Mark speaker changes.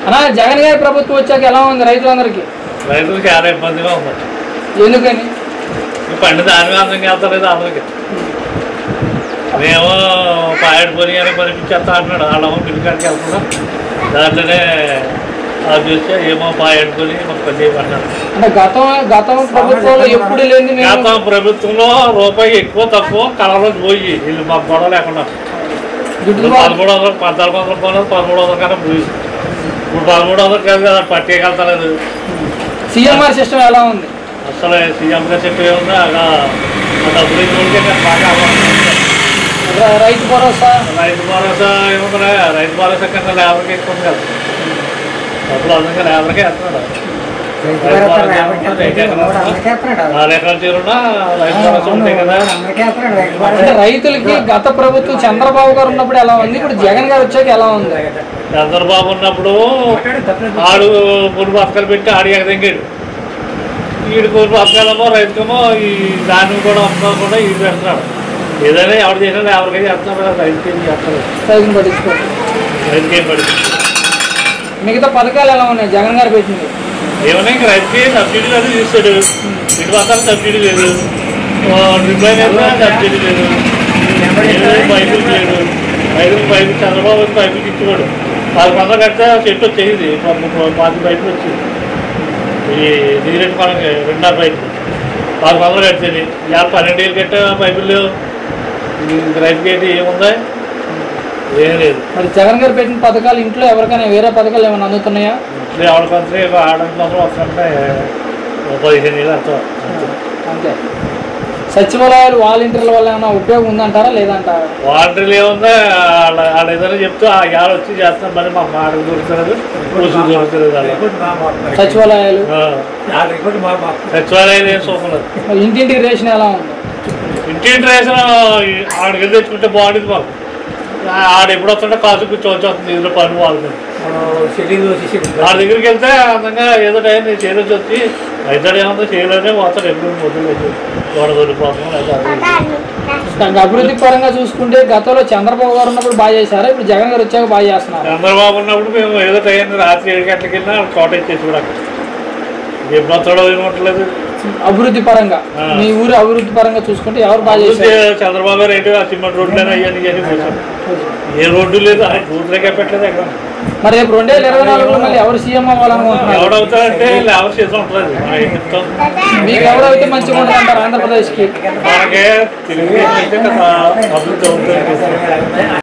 Speaker 1: అన్నా జగన్ గారి ప్రభుత్వం వచ్చాక ఎలా ఉంది రైతులందరికీ
Speaker 2: రైతులకు చాలా ఇబ్బందిగా ఉంది
Speaker 1: ఎందుకని
Speaker 2: ఈ పండు దాని అందరికి వెళ్తలేదు అందరికి మేము పాయడు పని అని పనిపించేస్తా అంటున్నాడు వాళ్ళేమో పిలికాడికి వెళ్తున్నాం దాంట్లోనే అది చూస్తే ఏమో పాయడు పని మాకు పని చేయమన్నాడు
Speaker 1: అంటే గతం గతం ప్రభుత్వంలో ఎప్పుడు లేని మేము
Speaker 2: గత ప్రభుత్వంలో రూపాయి ఎక్కువ తక్కువ కళలో పోయి వీళ్ళు మాకు గొడవ లేకుండా ఇప్పుడు
Speaker 1: గిట్టుబాటు
Speaker 2: పదమూడు వందలు పద్నాలుగు వందలు కొన్నది పదమూడు వందల కన్నా పోయి ఇప్పుడు పదమూడు వందలు కాదు కదా పట్టేయగలుగుతలేదు
Speaker 1: సీఎంఆర్ సిస్టమ్ ఎలా ఉంది
Speaker 2: అసలు సీఎం గారు చెప్పే ఉందా అలా ఆ డబ్బులు ఇచ్చి బాగా అవ్వాలి.
Speaker 1: ర- రైతు భరోసా
Speaker 2: రైతు భరోసా ఏమన్నా రైతు భరోసా కన్నా లేబర్కి ఎక్కువ ఉంది కదా డబ్బులు అందుకే లేబర్కే వేస్తున్నాడు
Speaker 3: రైతు
Speaker 2: రైతు
Speaker 3: భరోసా
Speaker 2: భరోసా
Speaker 3: లేబర్కి
Speaker 2: ఏమన్నా రైతు
Speaker 3: వేస్తున్నాడు.
Speaker 2: భరోసా
Speaker 3: అందరికీ వేస్తున్నాడు.
Speaker 2: నాలుగు ఎకరాల చీరున్నా రైతు భరోసా ఉంటాయి కదా
Speaker 3: అందరికీ వేస్తున్నాడు రైతు
Speaker 1: అంటే
Speaker 3: భరోసా.
Speaker 1: రైతులకి గత ప్రభుత్వం చంద్రబాబు గారు ఉన్నప్పుడు ఎలా ఉంది ఇప్పుడు జగన్ గారు వచ్చాక ఎలా ఉంది
Speaker 2: చంద్రబాబు ఉన్నప్పుడు ఆడు మూడు పథకాలు పెట్టి ఆడి ఎగదెంగాడు ఈడు మూడు పథకాలేమో రైతుకేమో ఈ దాన్ని కూడా అమ్ముకోకుండా ఈడు పెడుతున్నాడు ఏదైనా ఎవరు చేసినా ఎవరికైనా చేస్తున్నారు కదా రైతుకి ఏం చేస్తారు
Speaker 1: రైతుని పట్టించుకోండి
Speaker 2: రైతుకి ఏం పడింది
Speaker 1: మిగతా పథకాలు ఎలా ఉన్నాయి జగన్ గారు పెట్టింది
Speaker 2: ఏమన్నా ఇంక రైతుకి సబ్సిడీ లేదు తీస్తాడు ఇటు మాత్రం సబ్సిడీ లేదు రిప్లైన్ అయితే సబ్సిడీ లేదు ఏదో పైపులు లేదు పైపులు పైపు చంద్రబాబు పైపులు ఇచ్చేవాడు పది వందలు కడితే చెట్టు వచ్చేది పాతి పైపులు వచ్చేది ఈ నీరెట్టు మనకి రెండున్నర పైపులు పది వందలు కడితేది ఇవాళ పన్నెండు వేలు కట్టే పైపులు లేవు ఇంక రైతుకి ఏంటి ఏముందా ఏం లేదు
Speaker 1: మరి జగన్ గారు పెట్టిన పథకాలు ఇంట్లో ఎవరికైనా వేరే పథకాలు ఏమైనా అందుతున్నాయా
Speaker 2: ఇప్పుడు ఎవరి కొంత ఆడడానికి మాత్రం వస్తుంటే ఓ పదిహేను వేలు అంతా
Speaker 1: అంతే సచివాలయాలు వాలంటీర్ల వల్ల ఏమైనా ఉపయోగం ఉందంటారా లేదంటారా
Speaker 2: వాలంటీర్లు ఏముందా వాళ్ళ వాళ్ళ ఏదైనా చెప్తే ఆ యాడ వచ్చి చేస్తాం మరి మాకు మాటకు దొరుకుతున్నది రోజుకు దొరుకుతుంది వాళ్ళ
Speaker 1: సచివాలయాలు
Speaker 2: సచివాలయం ఏం సోకలేదు
Speaker 1: మరి ఇంటింటికి రేషన్ ఎలా ఉంది
Speaker 2: ఇంటి రేషన్ ఆడికి తెచ్చుకుంటే బాగుంటుంది మాకు ఆ- ఆడ ఎప్పుడు వస్తుంటే కాసు కూర్చోవచ్చు వస్తుంది ఇందులో పని వాళ్ళకి ఆడ దగ్గరికి వెళ్తే అందంగా ఏదో టైం నేను చేయొచ్చు వచ్చి అయితే ఏముందో చేయలేనే పోతాడు ఎప్పుడు మొదలు గోడ దొరికిపోతాం లేదా అది ఇది.
Speaker 1: దానికి అభివృద్ధి పరంగా చూసుకుంటే గతంలో చంద్రబాబు గారు ఉన్నప్పుడు బాగా చేశారా ఇప్పుడు జగన్ గారు వచ్చాక బాగా చేస్తున్నారు
Speaker 2: చంద్రబాబు ఉన్నప్పుడు మేము ఏదో టైం రాత్రి ఏడు గంటలకి వెళ్ళినా కోట ఇచ్చేసి కూడా అక్కడ ఎప్పుడు వస్తాడో ఏమట్లేదు
Speaker 1: అభివృద్ధి పరంగా
Speaker 2: ఆ.
Speaker 1: మీ ఊరు అభివృద్ధి పరంగా చూసుకుంటే ఎవరు బాగా
Speaker 2: అభివృద్ధి
Speaker 1: చేశారు
Speaker 2: చంద్రబాబు గారు ఏంటి ఆ సిమెంట్ రోడ్లు అయ్యాని ఇవన్నీ పోసాం ఏ రోడ్డు లేదు ఆయన రోడ్లకే పెట్టలేదు ఎక్కడ
Speaker 1: మరి రేపు రెండు వేల ఇరవై నాలుగులో మళ్ళీ ఎవరు సీఎం అవ్వాలనుకుంటున్నారు
Speaker 2: ఎవడవుతాడంటే లేబర్ చేసి ఉంటుంది మనం ఏం చెప్తాం
Speaker 1: మీకు ఎవరైతే మంచిగా ఉంటుందంటారు ఆంధ్రప్రదేశ్కి
Speaker 2: మనకే తెలుగుదేశం అయితే కదా అభివృద్ధి అవుతుంది